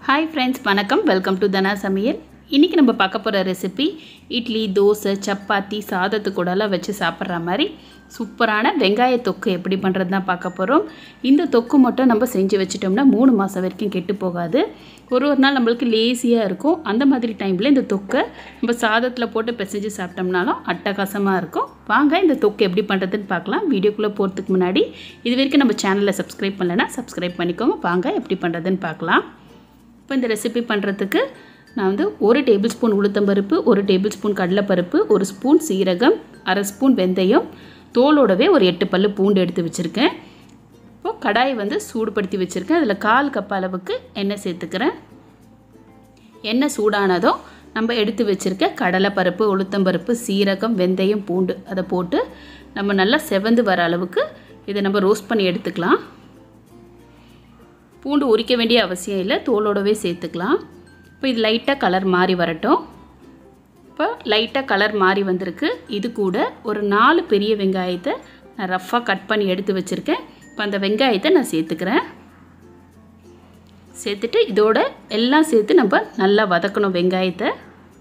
hi friends வணக்கம் welcome to Dhana Samayal இன்றைக்கி நம்ம பார்க்க போகிற ரெசிபி இட்லி தோசை சப்பாத்தி சாதத்து கூடலாம் வச்சு சாப்பிட்ற மாதிரி சூப்பரான வெங்காய தொக்கு எப்படி பண்ணுறது தான் பார்க்க போகிறோம் இந்த தொக்கு மட்டும் நம்ம செஞ்சு வச்சிட்டோம்னா மூணு மாதம் வரைக்கும் கெட்டு போகாது ஒரு ஒரு நாள் நம்மளுக்கு லேசியாக இருக்கும் அந்த மாதிரி டைமில் இந்த தொக்கை நம்ம சாதத்தில் போட்டு பிசைஞ்சு சாப்பிட்டோம்னாலும் அட்டகாசமாக இருக்கும் வாங்க இந்த தொக்கு எப்படி பண்ணுறதுன்னு பார்க்கலாம் வீடியோக்குள்ளே போகிறதுக்கு முன்னாடி இது வரைக்கும் நம்ம சேனலை சப்ஸ்கிரைப் பண்ணலைன்னா சப்ஸ்கிரைப் பண்ணிக்கோங்க வாங்க எப்படி பண்ணுறதுன்னு பார்க்கலாம் இப்போ இந்த ரெசிபி பண்ணுறதுக்கு நான் வந்து ஒரு டேபிள் ஸ்பூன் உளுத்தம்பருப்பு ஒரு டேபிள் ஸ்பூன் கடலைப்பருப்பு ஒரு ஸ்பூன் சீரகம் அரை ஸ்பூன் வெந்தயம் தோலோடவே ஒரு எட்டு பல்லு பூண்டு எடுத்து வச்சுருக்கேன் இப்போது கடாயை வந்து சூடுபடுத்தி வச்சுருக்கேன் அதில் கால் கப் அளவுக்கு எண்ணெய் சேர்த்துக்கிறேன் எண்ணெய் சூடானதும் நம்ம எடுத்து வச்சுருக்க கடலைப்பருப்பு உளுத்தம்பருப்பு சீரகம் வெந்தயம் பூண்டு அதை போட்டு நம்ம நல்லா செவந்து வர அளவுக்கு இதை நம்ம ரோஸ்ட் பண்ணி எடுத்துக்கலாம் பூண்டு உரிக்க வேண்டிய அவசியம் இல்லை தோலோடவே சேர்த்துக்கலாம் இப்போ இது லைட்டாக கலர் மாறி வரட்டும் இப்போ லைட்டாக கலர் மாறி வந்திருக்கு இது கூட ஒரு நாலு பெரிய வெங்காயத்தை நான் ரஃப்பாக கட் பண்ணி எடுத்து வச்சுருக்கேன் இப்போ அந்த வெங்காயத்தை நான் சேர்த்துக்கிறேன் சேர்த்துட்டு இதோட எல்லாம் சேர்த்து நம்ம நல்லா வதக்கணும் வெங்காயத்தை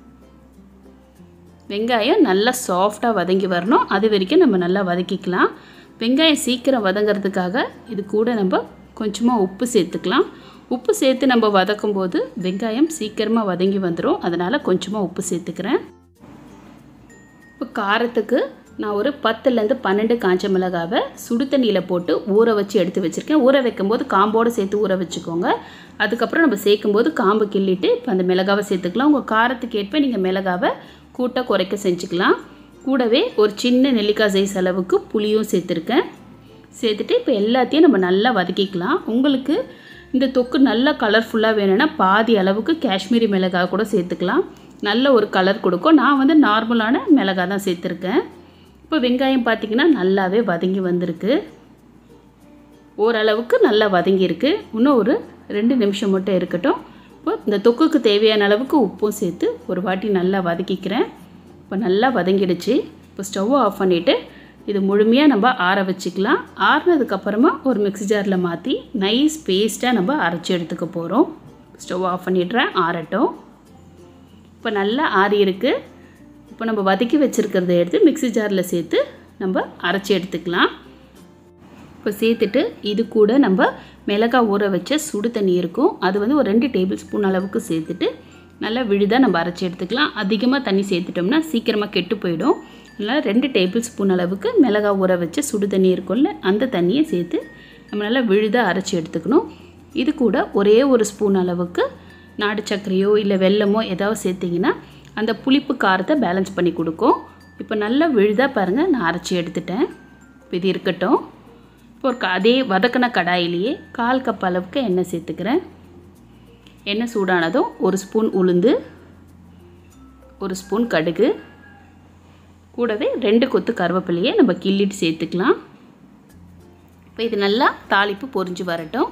வெங்காயம் நல்லா சாஃப்டாக வதங்கி வரணும் அது வரைக்கும் நம்ம நல்லா வதக்கிக்கலாம் வெங்காயம் சீக்கிரம் வதங்கிறதுக்காக இது கூட நம்ம கொஞ்சமாக உப்பு சேர்த்துக்கலாம் உப்பு சேர்த்து நம்ம வதக்கும் போது வெங்காயம் சீக்கிரமாக வதங்கி வந்துடும் அதனால் கொஞ்சமாக உப்பு சேர்த்துக்கிறேன் இப்போ காரத்துக்கு நான் ஒரு பத்துலேருந்து பன்னெண்டு காஞ்ச மிளகாவை சுடு தண்ணியில் போட்டு ஊற வச்சு எடுத்து வச்சுருக்கேன் ஊற வைக்கும்போது காம்போடு சேர்த்து ஊற வச்சுக்கோங்க அதுக்கப்புறம் நம்ம சேர்க்கும்போது காம்பு கிள்ளிட்டு இப்போ அந்த மிளகாவை சேர்த்துக்கலாம் உங்கள் காரத்துக்கு ஏற்ப நீங்கள் மிளகாவை கூட்ட குறைக்க செஞ்சுக்கலாம் கூடவே ஒரு சின்ன நெல்லிக்காய் சைஸ் அளவுக்கு புளியும் சேர்த்துருக்கேன் சேர்த்துட்டு இப்போ எல்லாத்தையும் நம்ம நல்லா வதக்கிக்கலாம் உங்களுக்கு இந்த தொக்கு நல்லா கலர்ஃபுல்லாக வேணும்னா பாதி அளவுக்கு காஷ்மீரி மிளகாய் கூட சேர்த்துக்கலாம் நல்ல ஒரு கலர் கொடுக்கும் நான் வந்து நார்மலான மிளகாய் தான் சேர்த்துருக்கேன் இப்போ வெங்காயம் பார்த்திங்கன்னா நல்லாவே வதங்கி வந்திருக்கு ஓரளவுக்கு நல்லா வதங்கியிருக்கு இன்னும் ஒரு ரெண்டு நிமிஷம் மட்டும் இருக்கட்டும் இப்போ இந்த தொக்குக்கு தேவையான அளவுக்கு உப்பும் சேர்த்து ஒரு வாட்டி நல்லா வதக்கிக்கிறேன் இப்போ நல்லா வதங்கிடுச்சு இப்போ ஸ்டவ்வை ஆஃப் பண்ணிவிட்டு இது முழுமையாக நம்ம ஆற வச்சுக்கலாம் ஆறுனதுக்கப்புறமா ஒரு மிக்ஸி ஜாரில் மாற்றி நைஸ் பேஸ்ட்டாக நம்ம அரைச்சி எடுத்துக்க போகிறோம் ஸ்டவ் ஆஃப் பண்ணிடுறேன் ஆறட்டும் இப்போ நல்லா ஆறி இருக்குது இப்போ நம்ம வதக்கி வச்சுருக்கிறத எடுத்து மிக்ஸி ஜாரில் சேர்த்து நம்ம அரைச்சி எடுத்துக்கலாம் இப்போ சேர்த்துட்டு இது கூட நம்ம மிளகாய் ஊற வச்ச சுடு தண்ணி இருக்கும் அது வந்து ஒரு ரெண்டு டேபிள் ஸ்பூன் அளவுக்கு சேர்த்துட்டு நல்லா விழுதாக நம்ம அரைச்சி எடுத்துக்கலாம் அதிகமாக தண்ணி சேர்த்துட்டோம்னா சீக்கிரமாக கெட்டு போயிடும் அதனால் ரெண்டு டேபிள் ஸ்பூன் அளவுக்கு மிளகாய் ஊற வச்ச சுடு தண்ணி இருக்கும்ல அந்த தண்ணியை சேர்த்து நம்ம நல்லா விழுதாக அரைச்சி எடுத்துக்கணும் இது கூட ஒரே ஒரு ஸ்பூன் அளவுக்கு நாடு சர்க்கரையோ இல்லை வெல்லமோ ஏதாவது சேர்த்திங்கன்னா அந்த புளிப்பு காரத்தை பேலன்ஸ் பண்ணி கொடுக்கும் இப்போ நல்லா விழுதாக பாருங்கள் நான் அரைச்சி எடுத்துட்டேன் இப்போ இது இருக்கட்டும் இப்போ ஒரு அதே வதக்கின கடாயிலேயே கால் கப் அளவுக்கு எண்ணெய் சேர்த்துக்கிறேன் எண்ணெய் சூடானதும் ஒரு ஸ்பூன் உளுந்து ஒரு ஸ்பூன் கடுகு கூடவே ரெண்டு கொத்து கருவேப்பிலையை நம்ம கிள்ளிட்டு சேர்த்துக்கலாம் இப்போ இது நல்லா தாளிப்பு பொரிஞ்சு வரட்டும்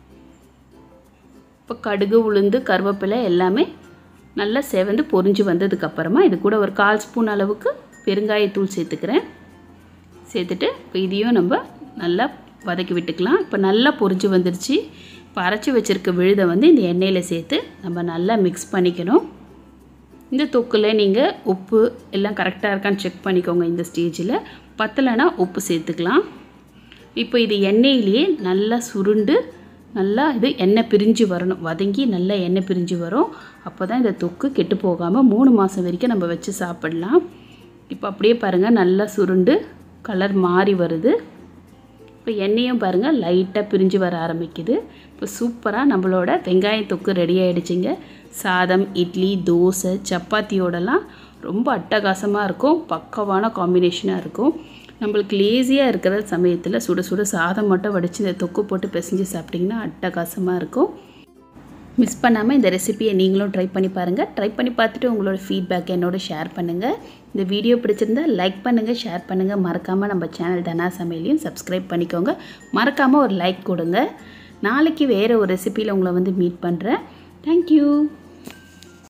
இப்போ கடுகு உளுந்து கருவேப்பிலை எல்லாமே நல்லா செவந்து பொரிஞ்சு வந்ததுக்கப்புறமா இது கூட ஒரு கால் ஸ்பூன் அளவுக்கு பெருங்காயத்தூள் சேர்த்துக்கிறேன் சேர்த்துட்டு இப்போ இதையும் நம்ம நல்லா வதக்கி விட்டுக்கலாம் இப்போ நல்லா பொரிஞ்சு வந்துருச்சு இப்போ அரைச்சி வச்சுருக்க விழுதை வந்து இந்த எண்ணெயில் சேர்த்து நம்ம நல்லா மிக்ஸ் பண்ணிக்கணும் இந்த தொக்கில் நீங்கள் உப்பு எல்லாம் கரெக்டாக இருக்கான்னு செக் பண்ணிக்கோங்க இந்த ஸ்டேஜில் பத்தலைனா உப்பு சேர்த்துக்கலாம் இப்போ இது எண்ணெயிலேயே நல்லா சுருண்டு நல்லா இது எண்ணெய் பிரிஞ்சு வரணும் வதங்கி நல்லா எண்ணெய் பிரிஞ்சு வரும் அப்போ தான் இந்த தொக்கு கெட்டு போகாமல் மூணு மாதம் வரைக்கும் நம்ம வச்சு சாப்பிடலாம் இப்போ அப்படியே பாருங்கள் நல்லா சுருண்டு கலர் மாறி வருது இப்போ எண்ணெயும் பாருங்கள் லைட்டாக பிரிஞ்சு வர ஆரம்பிக்குது இப்போ சூப்பராக நம்மளோட வெங்காய தொக்கு ரெடி ஆகிடுச்சிங்க சாதம் இட்லி தோசை சப்பாத்தியோடலாம் ரொம்ப அட்டகாசமாக இருக்கும் பக்கவான காம்பினேஷனாக இருக்கும் நம்மளுக்கு லேசியாக இருக்கிற சமயத்தில் சுட சுட சாதம் மட்டும் வடித்து இந்த தொக்கு போட்டு பிசைஞ்சு சாப்பிட்டிங்கன்னா அட்டகாசமாக இருக்கும் மிஸ் பண்ணாமல் இந்த ரெசிபியை நீங்களும் ட்ரை பண்ணி பாருங்கள் ட்ரை பண்ணி பார்த்துட்டு உங்களோட ஃபீட்பேக் என்னோட ஷேர் பண்ணுங்கள் இந்த வீடியோ பிடிச்சிருந்தா லைக் பண்ணுங்கள் ஷேர் பண்ணுங்கள் மறக்காமல் நம்ம சேனல் தனா சமையலையும் சப்ஸ்கிரைப் பண்ணிக்கோங்க மறக்காமல் ஒரு லைக் கொடுங்க நாளைக்கு வேறு ஒரு ரெசிப்பியில் உங்களை வந்து மீட் பண்ணுறேன் தேங்க்யூ